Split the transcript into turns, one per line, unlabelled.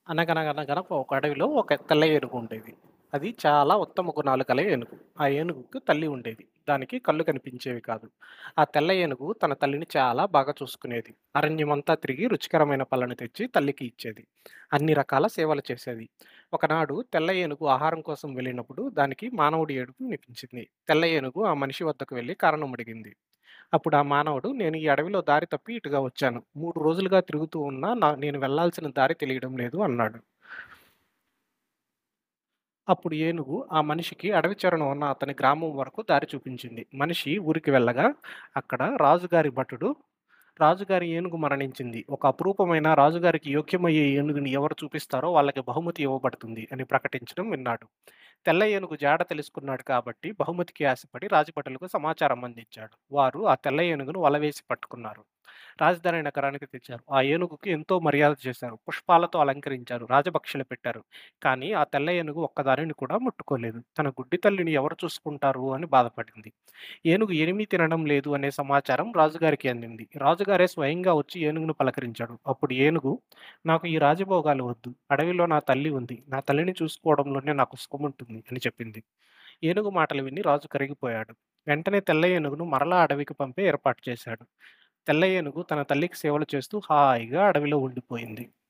అనగనగనగనగ ఒక అడవిలో ఒక తెల్ల ఏనుగు ఉండేది. అది చాలా ఉత్తమ గుణాలు గల ఏనుగు. ఆ ఏనుగుకి తల్లి ఉండేది. దానికి కళ్ళు కనిపించేవి కాదు. ఆ తెల్ల ఏనుగు తన తల్లిని చాలా బాగా చూసుకునేది. అరణ్యమంతా తిరిగి రుచికరమైన పళ్ళను తెచ్చి తల్లికి ఇచ్చేది. అన్ని రకాల సేవలు చేసేది. ఒకనాడు తెల్ల ఏనుగు ఆహారం కోసం వెళ్ళినప్పుడు దానికి మానవుడి ఏడుపు వినిపించింది. తెల్ల ఏనుగు ఆ మనిషి వద్దకు వెళ్లి కారణం అడిగింది. అప్పుడు ఆ మానవుడు నేను ఈ అడవిలో దారి తప్పి ఇటుగా వచ్చాను. 3 రోజులుగా తిరుగుతూ ఉన్నా నా నేను వెళ్ళాల్సిన దారి తెలియడం లేదు అన్నాడు. అప్పుడు ఏనుగు ఆ మనిషికి అడవి చివరన ఉన్న అతని గ్రామం వరకు దారి చూపించింది. మనిషి ఊరికి వెళ్ళగా అక్కడ రాజుగారి భటుడు రాజుగారి ఏనుగు మరణించింది. ఒక అపురూపమైన రాజుగారికి యోగ్యమయ్యే ఏనుగుని ఎవరు చూపిస్తారో వాళ్ళకి బహుమతి ఇవ్వబడుతుంది అని ప్రకటించడం విన్నాడు. తెల్ల ఏనుగు జాడ తెలుసుకున్నాడు కాబట్టి బహుమతికి ఆశపడి రాజభటులకు సమాచారం అందించాడు. వారు ఆ తెల్ల ఏనుగును వలవేసి పట్టుకున్నారు. రాజధాని నగరానికి తెచ్చారు. ఆ ఏనుగుకి ఎంతో మర్యాద చేశారు. పుష్పాలతో అలంకరించారు. రాజభక్షలు పెట్టారు. కానీ ఆ తెల్ల ఏనుగు ఒక్కదానిని కూడా ముట్టుకోలేదు. తన గుడ్డి తల్లిని ఎవరు చూసుకుంటారు అని బాధపడింది. ఏనుగు ఏమీ తినడం లేదు అనే సమాచారం రాజుగారికి అందింది. రాజుగారే స్వయంగా వచ్చి ఏనుగును పలకరించాడు. అప్పుడు ఏనుగు నాకు ఈ రాజభోగాలు వద్దు. అడవిలో నా తల్లి ఉంది. నా తల్లిని చూసుకోవడంలోనే నాకు సుఖముంటుంది అని చెప్పింది. ఏనుగు మాటలు విని రాజు కరిగిపోయాడు. వెంటనే తెల్ల ఏనుగును మరలా అడవికి పంపే ఏర్పాటు చేశాడు. తెల్ల ఏనుగు తన తల్లికి సేవలు చేస్తూ హాయిగా అడవిలో ఉండిపోయింది.